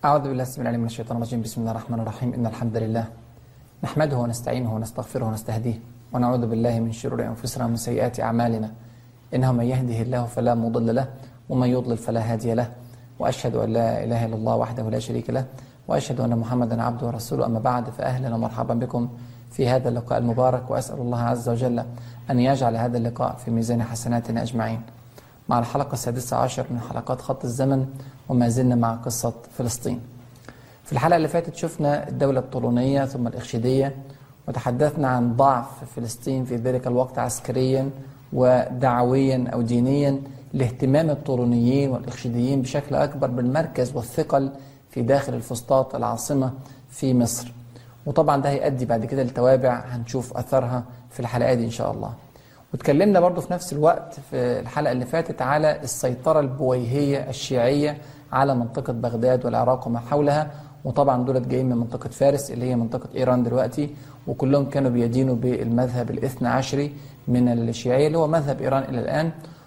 أعوذ بالله السميع العليم من الشيطان الرجيم بسم الله الرحمن الرحيم إن الحمد لله نحمده ونستعينه ونستغفره ونستهديه ونعوذ بالله من شرور أنفسنا ومن سيئات أعمالنا إنه من يهده الله فلا مضل له ومن يضلل فلا هادي له وأشهد أن لا إله إلا الله وحده لا شريك له وأشهد أن محمدا عبده ورسوله أما بعد فأهلا ومرحبا بكم في هذا اللقاء المبارك وأسأل الله عز وجل أن يجعل هذا اللقاء في ميزان حسناتنا أجمعين مع الحلقة السادسة عشر من حلقات خط الزمن وما زلنا مع قصة فلسطين في الحلقة اللي فاتت شفنا الدولة الطولونية ثم الإخشيدية وتحدثنا عن ضعف فلسطين في ذلك الوقت عسكريا ودعويا أو دينيا لاهتمام الطولونيين والإخشيديين بشكل أكبر بالمركز والثقل في داخل الفسطاط العاصمة في مصر وطبعا ده هيؤدي بعد كده لتوابع هنشوف أثرها في الحلقة دي إن شاء الله واتكلمنا برضو في نفس الوقت في الحلقة اللي فاتت على السيطرة البويهية الشيعية على منطقة بغداد والعراق وما حولها وطبعا دولت جايين من منطقة فارس اللي هي منطقة إيران دلوقتي وكلهم كانوا بيدينوا بالمذهب الاثنى عشري من الشيعية اللي هو مذهب إيران إلى الآن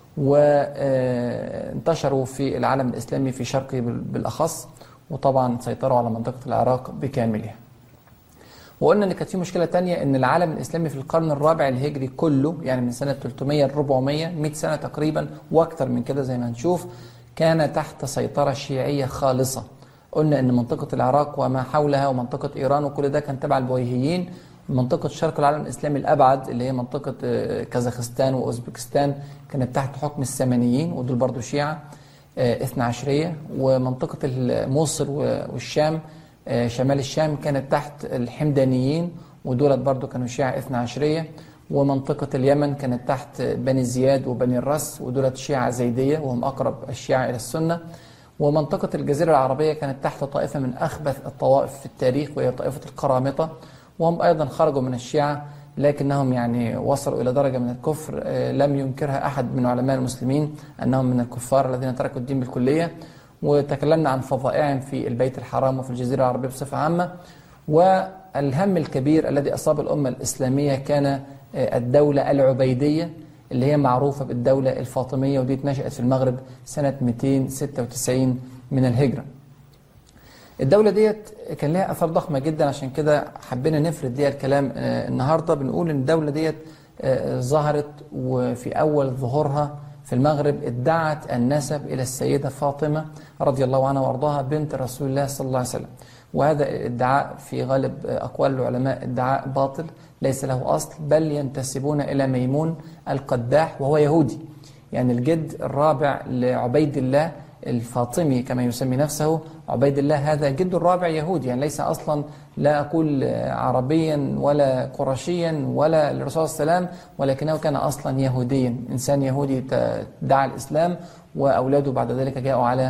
وانتشروا في العالم الإسلامي في شرقه بالأخص وطبعا سيطروا على منطقة العراق بكاملها وقلنا ان كانت في مشكله تانية ان العالم الاسلامي في القرن الرابع الهجري كله يعني من سنه 300 ل 400 100 سنه تقريبا واكثر من كده زي ما هنشوف كان تحت سيطره شيعيه خالصه قلنا ان منطقه العراق وما حولها ومنطقه ايران وكل ده كان تبع البويهيين منطقة شرق العالم الإسلامي الأبعد اللي هي منطقة كازاخستان وأوزبكستان كانت تحت حكم السامانيين ودول برضو شيعة اثنى عشرية ومنطقة الموصل والشام شمال الشام كانت تحت الحمدانيين ودولت برضو كانوا شيعة اثنى عشرية ومنطقة اليمن كانت تحت بني زياد وبني الرس ودولت شيعة زيدية وهم أقرب الشيعة إلى السنة ومنطقة الجزيرة العربية كانت تحت طائفة من أخبث الطوائف في التاريخ وهي طائفة القرامطة وهم أيضا خرجوا من الشيعة لكنهم يعني وصلوا إلى درجة من الكفر لم ينكرها أحد من علماء المسلمين أنهم من الكفار الذين تركوا الدين بالكلية وتكلمنا عن فظائعهم في البيت الحرام وفي الجزيرة العربية بصفة عامة والهم الكبير الذي أصاب الأمة الإسلامية كان الدولة العبيدية اللي هي معروفة بالدولة الفاطمية ودي اتنشأت في المغرب سنة 296 من الهجرة الدولة ديت كان لها أثر ضخمة جدا عشان كده حبينا نفرد ليها الكلام النهاردة بنقول إن الدولة ديت ظهرت وفي أول ظهورها في المغرب ادعت النسب إلى السيدة فاطمة رضي الله عنها وارضاها بنت رسول الله صلى الله عليه وسلم وهذا الادعاء في غالب أقوال العلماء ادعاء باطل ليس له أصل بل ينتسبون إلى ميمون القداح وهو يهودي يعني الجد الرابع لعبيد الله الفاطمي كما يسمي نفسه عبيد الله هذا جد الرابع يهودي يعني ليس أصلا لا أقول عربيا ولا قرشيا ولا للرسول صلى الله عليه وسلم ولكنه كان أصلا يهوديا إنسان يهودي دعا الإسلام وأولاده بعد ذلك جاءوا على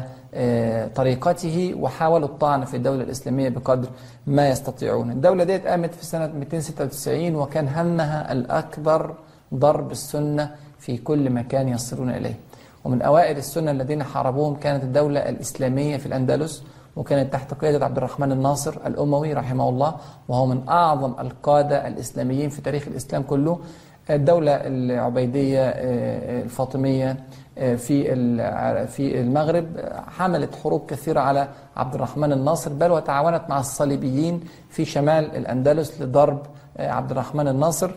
طريقته وحاولوا الطعن في الدولة الإسلامية بقدر ما يستطيعون الدولة ديت قامت في سنة 296 وكان همها الأكبر ضرب السنة في كل مكان يصلون إليه ومن أوائل السنة الذين حاربوهم كانت الدولة الإسلامية في الأندلس وكانت تحت قيادة عبد الرحمن الناصر الأموي رحمه الله وهو من أعظم القادة الإسلاميين في تاريخ الإسلام كله الدولة العبيدية الفاطمية في في المغرب حملت حروب كثيرة على عبد الرحمن الناصر بل وتعاونت مع الصليبيين في شمال الأندلس لضرب عبد الرحمن الناصر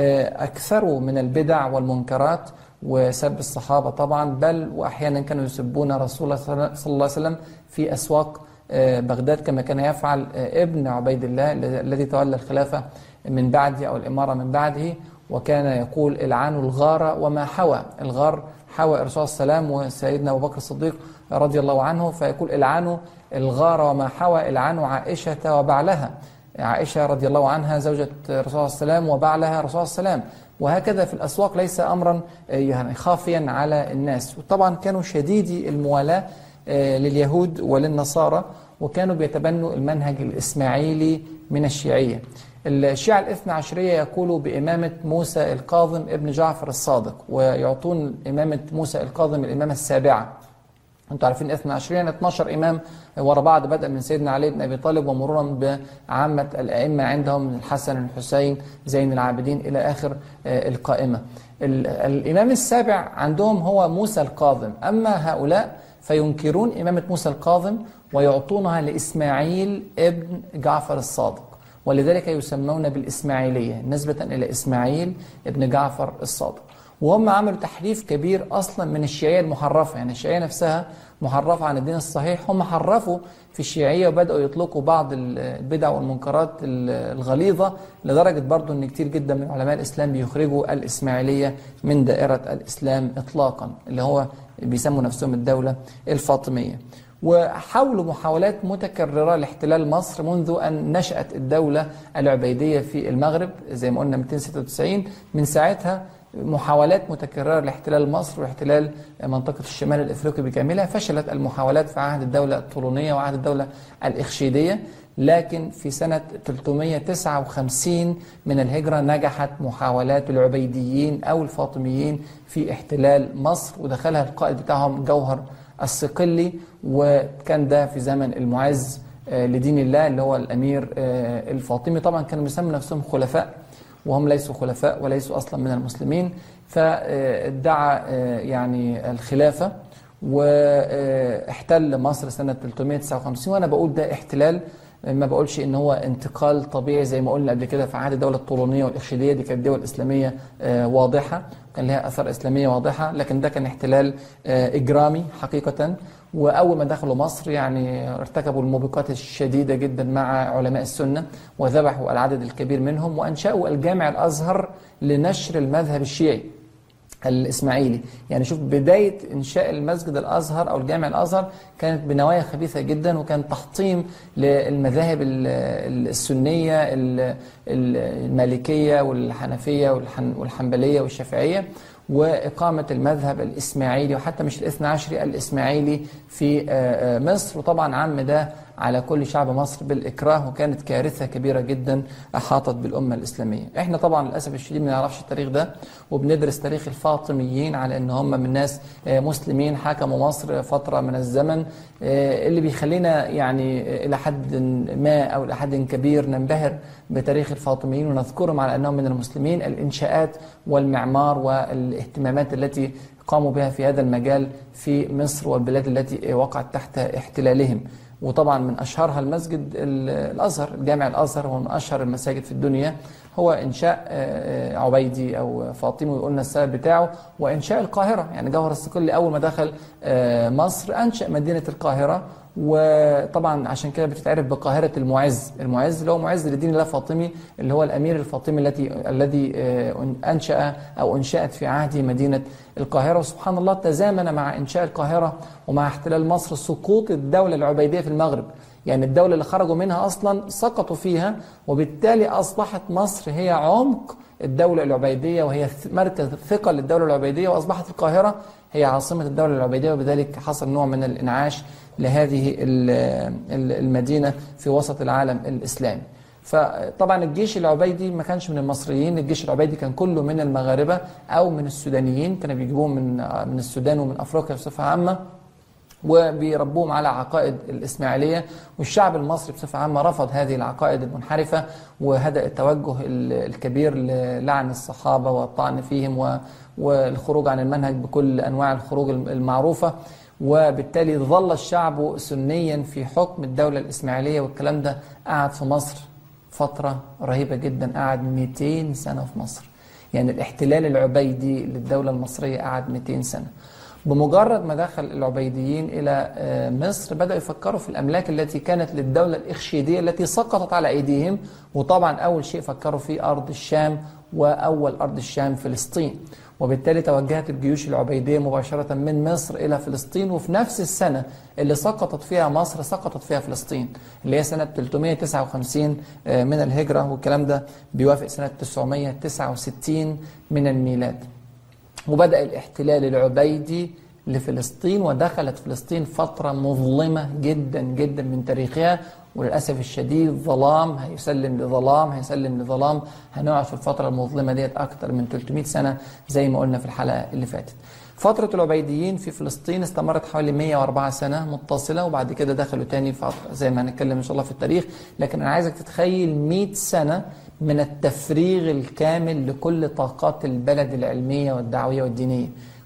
أكثروا من البدع والمنكرات وسب الصحابة طبعا بل وأحيانا كانوا يسبون رسول الله صلى الله عليه وسلم في أسواق بغداد كما كان يفعل ابن عبيد الله الذي تولى الخلافة من بعده أو الإمارة من بعده وكان يقول العانوا الغار وما حوى الغار حوى الرسول صلى الله عليه وسلم وسيدنا أبو بكر الصديق رضي الله عنه فيقول العانوا الغار وما حوى العانوا عائشة وبعلها عائشة رضي الله عنها زوجة الرسول صلى الله عليه وسلم وبعلها الرسول صلى الله عليه وسلم وهكذا في الأسواق ليس أمرا يعني خافيا على الناس وطبعا كانوا شديدي الموالاة لليهود وللنصارى وكانوا بيتبنوا المنهج الإسماعيلي من الشيعية الشيعة الاثنى عشرية يقولوا بإمامة موسى القاظم ابن جعفر الصادق ويعطون إمامة موسى القاظم الإمامة السابعة انتوا عارفين اثنى عشرين 12 إمام ورا بعض بدأ من سيدنا علي بن أبي طالب ومرورا بعامة الأئمة عندهم من الحسن الحسين زين العابدين إلى آخر القائمة الإمام السابع عندهم هو موسى القاظم أما هؤلاء فينكرون إمامة موسى القاظم ويعطونها لإسماعيل ابن جعفر الصادق ولذلك يسمون بالإسماعيلية نسبة إلى إسماعيل ابن جعفر الصادق وهم عملوا تحريف كبير أصلا من الشيعية المحرفة يعني الشيعية نفسها محرفة عن الدين الصحيح هم حرفوا في الشيعية وبدأوا يطلقوا بعض البدع والمنكرات الغليظة لدرجة برضو أن كتير جدا من علماء الإسلام بيخرجوا الإسماعيلية من دائرة الإسلام إطلاقا اللي هو بيسموا نفسهم الدولة الفاطمية وحاولوا محاولات متكررة لاحتلال مصر منذ أن نشأت الدولة العبيدية في المغرب زي ما قلنا 296 من ساعتها محاولات متكررة لاحتلال مصر واحتلال منطقة الشمال الإفريقي بكاملها فشلت المحاولات في عهد الدولة الطولونية وعهد الدولة الإخشيدية لكن في سنة 359 من الهجرة نجحت محاولات العبيديين أو الفاطميين في احتلال مصر ودخلها القائد بتاعهم جوهر الصقلي وكان ده في زمن المعز لدين الله اللي هو الأمير الفاطمي طبعا كانوا بيسموا نفسهم خلفاء وهم ليسوا خلفاء وليسوا أصلا من المسلمين فادعى يعني الخلافة واحتل مصر سنة 359 وأنا بقول ده احتلال ما بقولش ان هو انتقال طبيعي زي ما قلنا قبل كده في عهد الدوله الطولونيه والاخشيديه دي كانت دول اسلاميه واضحه كان لها اثار اسلاميه واضحه لكن ده كان احتلال اجرامي حقيقه واول ما دخلوا مصر يعني ارتكبوا الموبقات الشديده جدا مع علماء السنه وذبحوا العدد الكبير منهم وانشاوا الجامع الازهر لنشر المذهب الشيعي الإسماعيلي يعني شوف بداية إنشاء المسجد الأزهر أو الجامع الأزهر كانت بنوايا خبيثة جدا وكان تحطيم للمذاهب السنية المالكية والحنفية والحنبلية والشافعية وإقامة المذهب الإسماعيلي وحتى مش الاثنى عشري الإسماعيلي في مصر وطبعا عم ده على كل شعب مصر بالإكراه وكانت كارثة كبيرة جدا أحاطت بالأمة الإسلامية احنا طبعا للأسف الشديد ما نعرفش التاريخ ده وبندرس تاريخ الفاطميين على أن هم من ناس مسلمين حكموا مصر فترة من الزمن اللي بيخلينا يعني إلى حد ما أو إلى حد كبير ننبهر بتاريخ الفاطميين ونذكرهم على أنهم من المسلمين الإنشاءات والمعمار والاهتمامات التي قاموا بها في هذا المجال في مصر والبلاد التي وقعت تحت احتلالهم وطبعا من أشهرها المسجد الأزهر الجامع الأزهر هو من أشهر المساجد في الدنيا هو إنشاء عبيدي أو فاطمي وقلنا السبب بتاعه وإنشاء القاهرة يعني جوهر الصقلي أول ما دخل مصر أنشأ مدينة القاهرة وطبعا عشان كده بتتعرف بقاهرة المعز المعز اللي هو معز لدين الله فاطمي اللي هو الأمير الفاطمي التي الذي أنشأ أو أنشأت في عهده مدينة القاهرة وسبحان الله تزامن مع إنشاء القاهرة ومع احتلال مصر سقوط الدولة العبيدية في المغرب يعني الدولة اللي خرجوا منها أصلا سقطوا فيها وبالتالي أصبحت مصر هي عمق الدولة العبيدية وهي مركز ثقة للدولة العبيدية وأصبحت القاهرة هي عاصمة الدولة العبيدية وبذلك حصل نوع من الإنعاش لهذه المدينة في وسط العالم الإسلامي فطبعا الجيش العبيدي ما كانش من المصريين الجيش العبيدي كان كله من المغاربة أو من السودانيين كانوا بيجيبوهم من من السودان ومن أفريقيا بصفة عامة وبيربوهم على عقائد الإسماعيلية والشعب المصري بصفة عامة رفض هذه العقائد المنحرفة وهدأ التوجه الكبير للعن الصحابة والطعن فيهم والخروج عن المنهج بكل أنواع الخروج المعروفة وبالتالي ظل الشعب سنيا في حكم الدولة الإسماعيلية والكلام ده قعد في مصر فترة رهيبة جدا قعد 200 سنة في مصر يعني الاحتلال العبيدي للدولة المصرية قعد 200 سنة بمجرد ما دخل العبيديين إلى مصر بدأوا يفكروا في الأملاك التي كانت للدولة الإخشيدية التي سقطت على أيديهم وطبعا أول شيء فكروا في أرض الشام وأول أرض الشام فلسطين وبالتالي توجهت الجيوش العبيدية مباشرة من مصر إلى فلسطين وفي نفس السنة اللي سقطت فيها مصر سقطت فيها فلسطين اللي هي سنة 359 من الهجرة والكلام ده بيوافق سنة 969 من الميلاد وبدأ الاحتلال العبيدي لفلسطين ودخلت فلسطين فترة مظلمة جدا جدا من تاريخها وللأسف الشديد ظلام هيسلم لظلام هيسلم لظلام هنقعد في الفترة المظلمة ديت أكتر من 300 سنة زي ما قلنا في الحلقة اللي فاتت فترة العبيديين في فلسطين استمرت حوالي 104 سنة متصلة وبعد كده دخلوا تاني في زي ما هنتكلم إن شاء الله في التاريخ لكن أنا عايزك تتخيل 100 سنة من التفريغ الكامل لكل طاقات البلد العلمية والدعوية والدينية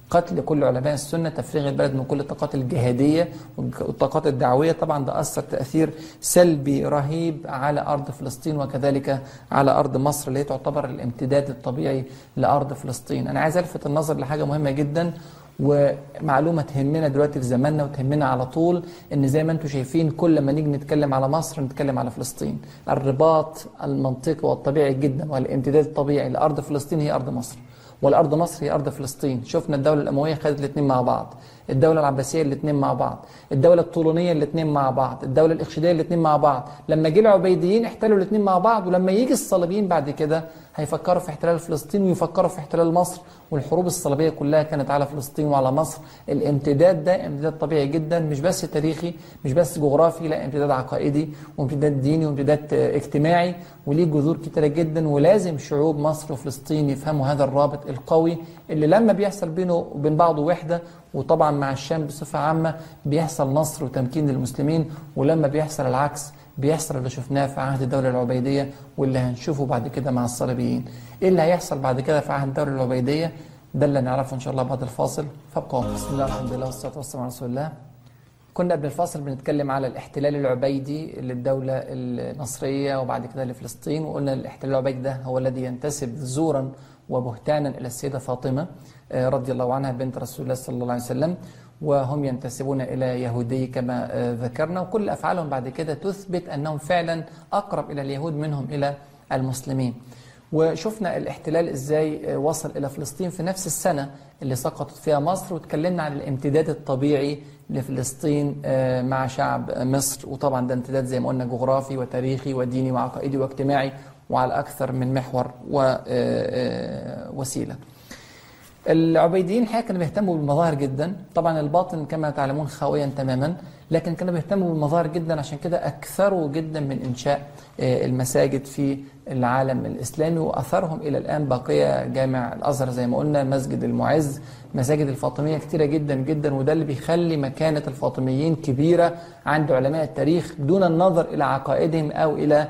قتل كل علماء السنة تفريغ البلد من كل الطاقات الجهادية والطاقات الدعوية طبعا ده أثر تأثير سلبي رهيب على أرض فلسطين وكذلك على أرض مصر اللي هي تعتبر الامتداد الطبيعي لأرض فلسطين أنا عايز ألفت النظر لحاجة مهمة جدا ومعلومة تهمنا دلوقتي في زماننا وتهمنا على طول ان زي ما انتم شايفين كل ما نيجي نتكلم على مصر نتكلم على فلسطين الرباط المنطقي والطبيعي جدا والامتداد الطبيعي لأرض فلسطين هي أرض مصر والأرض مصر هي أرض فلسطين شفنا الدولة الأموية خدت الاثنين مع بعض الدولة العباسية الاثنين مع بعض الدولة الطولونية الاثنين مع بعض الدولة الإخشيدية الاثنين مع بعض لما جه العبيديين احتلوا الاثنين مع بعض ولما يجي الصليبيين بعد كده هيفكروا في احتلال فلسطين ويفكروا في احتلال مصر والحروب الصليبية كلها كانت على فلسطين وعلى مصر الامتداد ده امتداد طبيعي جدا مش بس تاريخي مش بس جغرافي لا امتداد عقائدي وامتداد ديني وامتداد اجتماعي وليه جذور كتيرة جدا ولازم شعوب مصر وفلسطين يفهموا هذا الرابط القوي اللي لما بيحصل بينه وبين بعضه وحدة وطبعا مع الشام بصفة عامة بيحصل نصر وتمكين للمسلمين ولما بيحصل العكس بيحصل اللي شفناه في عهد الدولة العبيدية واللي هنشوفه بعد كده مع الصليبيين ايه اللي هيحصل بعد كده في عهد الدولة العبيدية ده اللي نعرفه ان شاء الله بعد الفاصل فابقوا بسم الله الحمد لله والصلاة والسلام على رسول الله كنا قبل الفاصل بنتكلم على الاحتلال العبيدي للدولة النصرية وبعد كده لفلسطين وقلنا الاحتلال العبيدي ده هو الذي ينتسب زورا وبهتانا إلى السيدة فاطمة رضي الله عنها بنت رسول الله صلى الله عليه وسلم وهم ينتسبون إلى يهودي كما ذكرنا وكل أفعالهم بعد كده تثبت أنهم فعلا أقرب إلى اليهود منهم إلى المسلمين وشفنا الاحتلال ازاي وصل الى فلسطين في نفس السنة اللي سقطت فيها مصر وتكلمنا عن الامتداد الطبيعي لفلسطين مع شعب مصر وطبعا ده امتداد زي ما قلنا جغرافي وتاريخي وديني وعقائدي واجتماعي وعلى أكثر من محور ووسيلة العبيديين الحقيقة كانوا بيهتموا بالمظاهر جدا طبعا الباطن كما تعلمون خاويا تماما لكن كانوا بيهتموا بالمظاهر جدا عشان كده أكثروا جدا من إنشاء المساجد في العالم الإسلامي وأثرهم إلى الآن بقية جامع الأزهر زي ما قلنا مسجد المعز مساجد الفاطمية كتيرة جدا جدا وده اللي بيخلي مكانة الفاطميين كبيرة عند علماء التاريخ دون النظر إلى عقائدهم أو إلى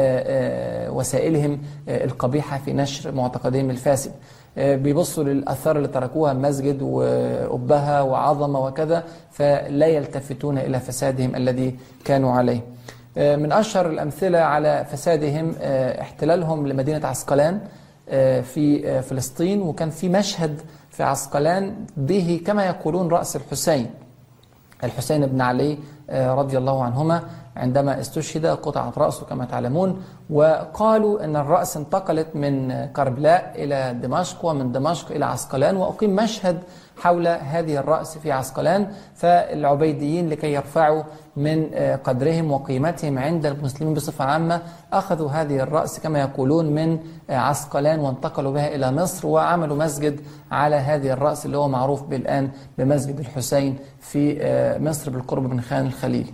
وسائلهم القبيحة في نشر معتقدهم الفاسد بيبصوا للأثار اللي تركوها مسجد وأبها وعظمة وكذا فلا يلتفتون إلى فسادهم الذي كانوا عليه من أشهر الأمثلة على فسادهم احتلالهم لمدينة عسقلان في فلسطين وكان في مشهد في عسقلان به كما يقولون رأس الحسين الحسين بن علي رضي الله عنهما عندما استشهد قطعت رأسه كما تعلمون وقالوا أن الرأس انتقلت من كربلاء إلى دمشق ومن دمشق إلى عسقلان وأقيم مشهد حول هذه الرأس في عسقلان فالعبيديين لكي يرفعوا من قدرهم وقيمتهم عند المسلمين بصفة عامة أخذوا هذه الرأس كما يقولون من عسقلان وانتقلوا بها إلى مصر وعملوا مسجد على هذه الرأس اللي هو معروف بالآن بمسجد الحسين في مصر بالقرب من خان الخليل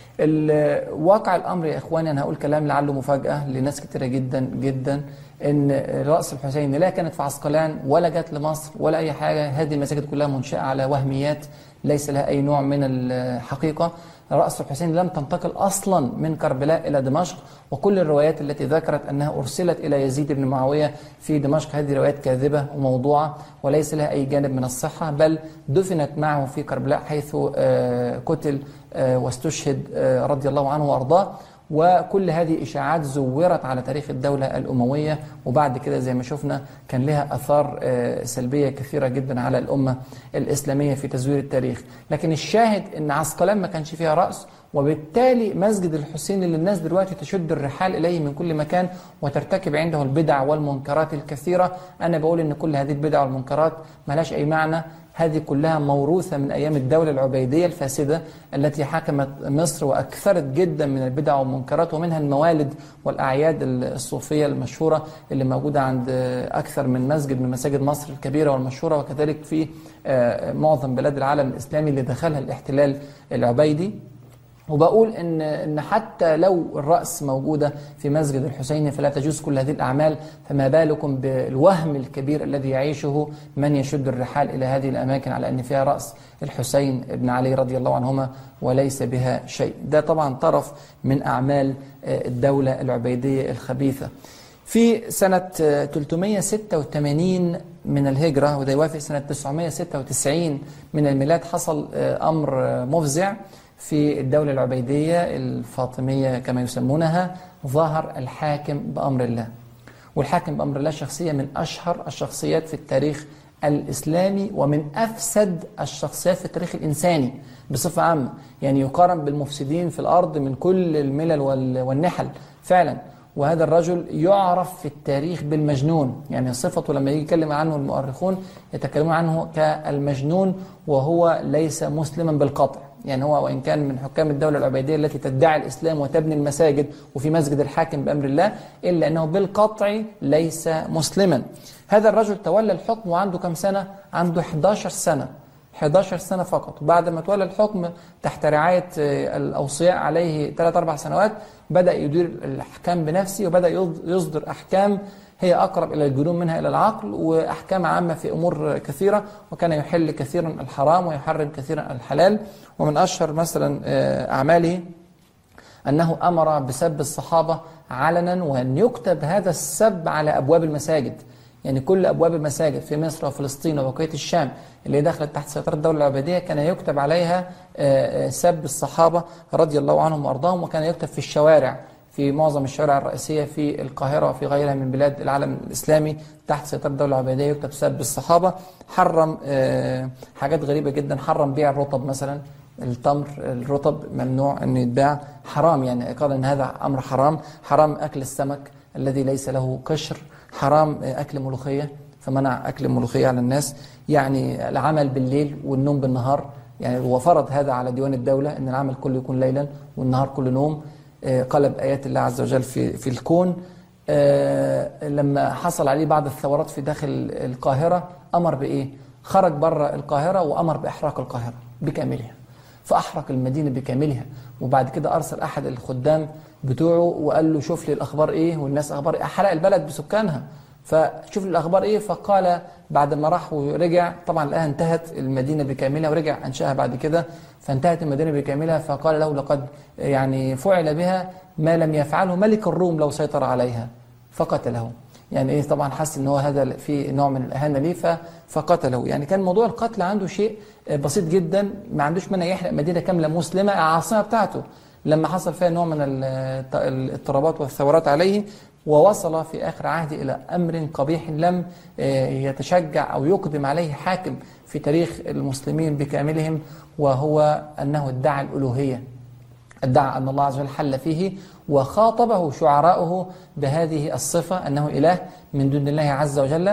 واقع الأمر يا إخواني أنا هقول كلام لعله مفاجأة لناس كتيرة جدا جدا ان رأس الحسين لا كانت في عسقلان ولا جت لمصر ولا أي حاجة هذه المساجد كلها منشأة على وهميات ليس لها أي نوع من الحقيقة رأس الحسين لم تنتقل أصلا من كربلاء إلى دمشق وكل الروايات التي ذكرت أنها أرسلت إلى يزيد بن معاوية في دمشق هذه روايات كاذبة وموضوعة وليس لها أي جانب من الصحة بل دفنت معه في كربلاء حيث قتل واستشهد رضي الله عنه وأرضاه وكل هذه إشاعات زورت على تاريخ الدولة الأموية وبعد كده زي ما شفنا كان لها أثار سلبية كثيرة جدا على الأمة الإسلامية في تزوير التاريخ لكن الشاهد أن عسقلان ما كانش فيها رأس وبالتالي مسجد الحسين اللي الناس دلوقتي تشد الرحال إليه من كل مكان وترتكب عنده البدع والمنكرات الكثيرة أنا بقول أن كل هذه البدع والمنكرات ملاش أي معنى هذه كلها موروثة من أيام الدولة العبيدية الفاسدة التي حكمت مصر وأكثرت جدا من البدع والمنكرات ومنها الموالد والأعياد الصوفية المشهورة اللي موجودة عند أكثر من مسجد من مساجد مصر الكبيرة والمشهورة وكذلك في معظم بلاد العالم الإسلامي اللي دخلها الاحتلال العبيدي وبقول إن, إن حتى لو الرأس موجودة في مسجد الحسين فلا تجوز كل هذه الأعمال فما بالكم بالوهم الكبير الذي يعيشه من يشد الرحال إلى هذه الأماكن على أن فيها رأس الحسين بن علي رضي الله عنهما وليس بها شيء ده طبعا طرف من أعمال الدولة العبيدية الخبيثة في سنة 386 من الهجرة وده يوافق سنة 996 من الميلاد حصل أمر مفزع في الدولة العبيدية الفاطمية كما يسمونها ظهر الحاكم بأمر الله والحاكم بأمر الله شخصية من أشهر الشخصيات في التاريخ الإسلامي ومن أفسد الشخصيات في التاريخ الإنساني بصفة عامة يعني يقارن بالمفسدين في الأرض من كل الملل والنحل فعلا وهذا الرجل يعرف في التاريخ بالمجنون يعني صفته لما يجي يتكلم عنه المؤرخون يتكلمون عنه كالمجنون وهو ليس مسلما بالقطع يعني هو وإن كان من حكام الدولة العبيدية التي تدعي الإسلام وتبني المساجد وفي مسجد الحاكم بأمر الله إلا أنه بالقطع ليس مسلما هذا الرجل تولى الحكم وعنده كم سنة؟ عنده 11 سنة 11 سنة فقط وبعد ما تولى الحكم تحت رعاية الأوصياء عليه 3-4 سنوات بدأ يدير الأحكام بنفسه وبدأ يصدر أحكام هي أقرب إلى الجنون منها إلى العقل وأحكام عامة في أمور كثيرة وكان يحل كثيرا الحرام ويحرم كثيرا الحلال ومن أشهر مثلا أعماله أنه أمر بسب الصحابة علنا وأن يكتب هذا السب على أبواب المساجد يعني كل أبواب المساجد في مصر وفلسطين وبقية الشام اللي دخلت تحت سيطرة الدولة العبيدية كان يكتب عليها سب الصحابة رضي الله عنهم وأرضاهم وكان يكتب في الشوارع في معظم الشوارع الرئيسية في القاهرة وفي غيرها من بلاد العالم الإسلامي تحت سيطرة الدولة العبيدية يكتب سب الصحابة حرم حاجات غريبة جدا حرم بيع الرطب مثلا التمر الرطب ممنوع أن يتباع حرام يعني قال أن هذا أمر حرام حرام أكل السمك الذي ليس له قشر حرام أكل ملوخية فمنع أكل الملوخية على الناس يعني العمل بالليل والنوم بالنهار يعني هو فرض هذا على ديوان الدولة أن العمل كله يكون ليلا والنهار كله نوم قلب آيات الله عز وجل في, في الكون لما حصل عليه بعض الثورات في داخل القاهرة أمر بإيه؟ خرج بره القاهرة وأمر بإحراق القاهرة بكاملها فأحرق المدينة بكاملها وبعد كده أرسل أحد الخدام بتوعه وقال له شوف لي الأخبار إيه والناس أخبار إيه حرق البلد بسكانها فشوف لي الأخبار إيه فقال بعد ما راح ورجع طبعا لقاها انتهت المدينة بكاملها ورجع أنشأها بعد كده فانتهت المدينة بكاملها فقال له لقد يعني فعل بها ما لم يفعله ملك الروم لو سيطر عليها فقتله يعني ايه طبعا حس ان هو هذا في نوع من الاهانه ليه فقتله يعني كان موضوع القتل عنده شيء بسيط جدا ما عندوش مانع يحرق مدينه كامله مسلمه العاصمه بتاعته لما حصل فيها نوع من الاضطرابات والثورات عليه ووصل في آخر عهده إلى أمر قبيح لم يتشجع أو يقدم عليه حاكم في تاريخ المسلمين بكاملهم وهو أنه ادعى الألوهية ادعى أن الله عز وجل حل فيه وخاطبه شعراؤه بهذه الصفة أنه إله من دون الله عز وجل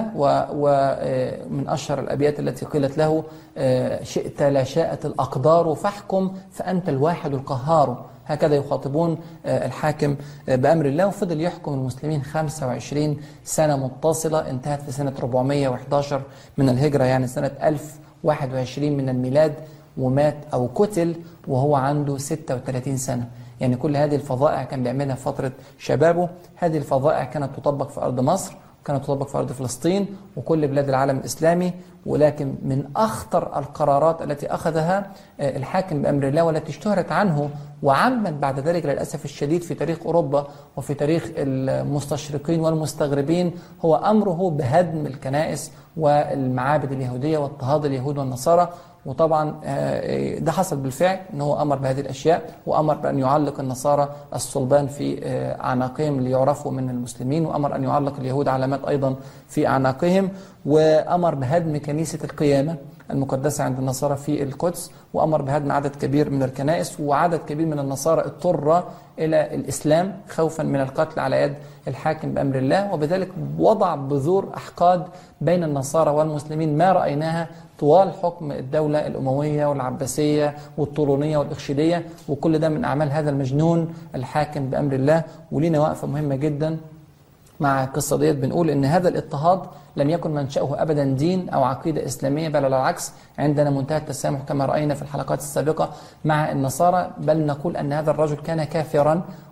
ومن أشهر الأبيات التي قيلت له شئت لا شاءت الأقدار فاحكم فأنت الواحد القهار هكذا يخاطبون الحاكم بأمر الله وفضل يحكم المسلمين 25 سنة متصلة انتهت في سنة 411 من الهجرة يعني سنة 1021 من الميلاد ومات أو قتل وهو عنده 36 سنة يعني كل هذه الفظائع كان بيعملها في فترة شبابه هذه الفظائع كانت تطبق في أرض مصر كانت تطبق في أرض فلسطين وكل بلاد العالم الإسلامي ولكن من أخطر القرارات التي أخذها الحاكم بأمر الله والتي اشتهرت عنه وعمت بعد ذلك للأسف الشديد في تاريخ أوروبا وفي تاريخ المستشرقين والمستغربين هو أمره بهدم الكنائس والمعابد اليهودية واضطهاد اليهود والنصارى وطبعا ده حصل بالفعل ان هو امر بهذه الاشياء وامر بان يعلق النصارى الصلبان في اعناقهم ليعرفوا من المسلمين وامر ان يعلق اليهود علامات ايضا في اعناقهم وامر بهدم كنيسه القيامه المقدسة عند النصارى في القدس وأمر بهدم عدد كبير من الكنائس وعدد كبير من النصارى اضطر إلى الإسلام خوفا من القتل على يد الحاكم بأمر الله وبذلك وضع بذور أحقاد بين النصارى والمسلمين ما رأيناها طوال حكم الدولة الأموية والعباسية والطولونية والإخشيدية وكل ده من أعمال هذا المجنون الحاكم بأمر الله ولينا وقفة مهمة جدا مع القصة ديت بنقول إن هذا الاضطهاد لم يكن منشأه أبدا دين أو عقيدة إسلامية بل على العكس عندنا منتهى التسامح كما رأينا في الحلقات السابقة مع النصارى بل نقول أن هذا الرجل كان كافرا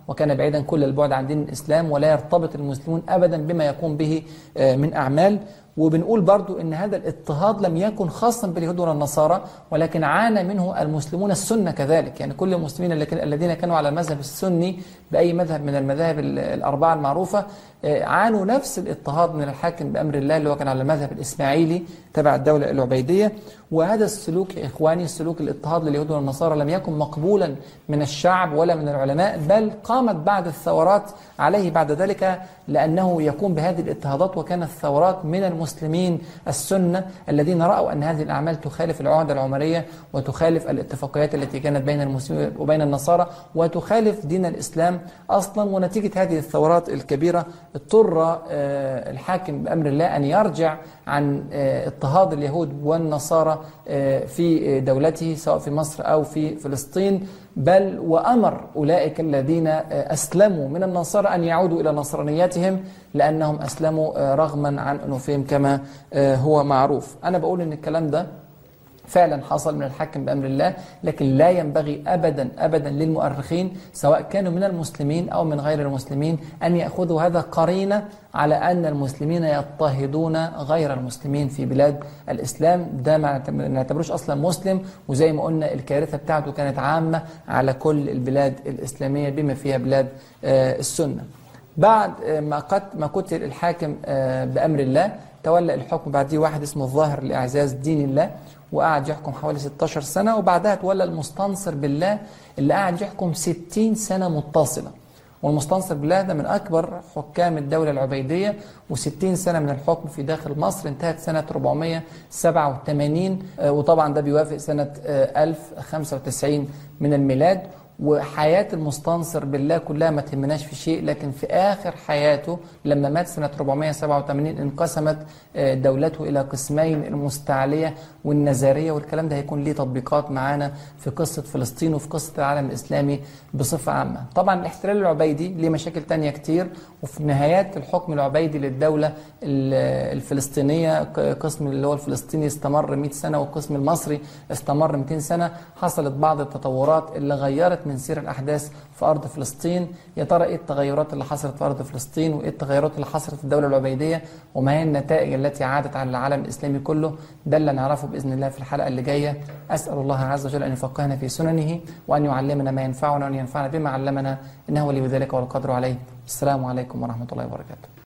وكان بعيدا كل البعد عن دين الإسلام ولا يرتبط المسلمون أبدا بما يقوم به من أعمال وبنقول برضو ان هذا الاضطهاد لم يكن خاصا باليهود ولا النصارى ولكن عانى منه المسلمون السنة كذلك يعني كل المسلمين الذين كانوا على المذهب السني بأي مذهب من المذاهب الأربعة المعروفة عانوا نفس الاضطهاد من الحاكم بأمر الله اللي هو كان على المذهب الإسماعيلي تبع الدولة العبيدية وهذا السلوك إخواني السلوك الاضطهاد لليهود والنصارى لم يكن مقبولا من الشعب ولا من العلماء بل قامت بعد الثورات عليه بعد ذلك لأنه يقوم بهذه الاضطهادات وكانت الثورات من المسلمين السنة الذين رأوا أن هذه الأعمال تخالف العهدة العمرية وتخالف الاتفاقيات التي كانت بين المسلمين وبين النصارى وتخالف دين الإسلام أصلا ونتيجة هذه الثورات الكبيرة اضطر الحاكم بأمر الله أن يرجع عن اضطهاد اليهود والنصارى في دولته سواء في مصر أو في فلسطين بل وأمر أولئك الذين أسلموا من النصارى أن يعودوا إلى نصرانيتهم لأنهم أسلموا رغما عن أنوفهم كما هو معروف أنا بقول أن الكلام ده فعلا حصل من الحاكم بأمر الله لكن لا ينبغي أبدا أبدا للمؤرخين سواء كانوا من المسلمين أو من غير المسلمين أن يأخذوا هذا قرينة على أن المسلمين يضطهدون غير المسلمين في بلاد الإسلام ده ما نعتبروش أصلا مسلم وزي ما قلنا الكارثة بتاعته كانت عامة على كل البلاد الإسلامية بما فيها بلاد السنة بعد ما ما قتل الحاكم بأمر الله تولى الحكم بعديه واحد اسمه الظاهر لإعزاز دين الله وقعد يحكم حوالي 16 سنة وبعدها تولى المستنصر بالله اللي قعد يحكم 60 سنة متصلة والمستنصر بالله ده من أكبر حكام الدولة العبيدية و60 سنة من الحكم في داخل مصر انتهت سنة 487 وطبعا ده بيوافق سنة 1095 من الميلاد وحياة المستنصر بالله كلها ما تهمناش في شيء لكن في آخر حياته لما مات سنة 487 انقسمت دولته إلى قسمين المستعلية والنزارية والكلام ده هيكون ليه تطبيقات معانا في قصة فلسطين وفي قصة العالم الإسلامي بصفة عامة طبعا الاحتلال العبيدي ليه مشاكل تانية كتير وفي نهايات الحكم العبيدي للدولة الفلسطينية قسم اللي هو الفلسطيني استمر 100 سنة والقسم المصري استمر 200 سنة حصلت بعض التطورات اللي غيرت من سير الأحداث في أرض فلسطين يا ترى إيه التغيرات اللي حصلت في أرض فلسطين وإيه التغيرات اللي حصلت في الدولة العبيدية وما هي النتائج التي عادت على العالم الإسلامي كله ده اللي نعرفه بإذن الله في الحلقة اللي جاية أسأل الله عز وجل أن يفقهنا في سننه وأن يعلمنا ما ينفعنا وأن ينفعنا بما علمنا إنه ولي ذلك والقدر عليه السلام عليكم ورحمة الله وبركاته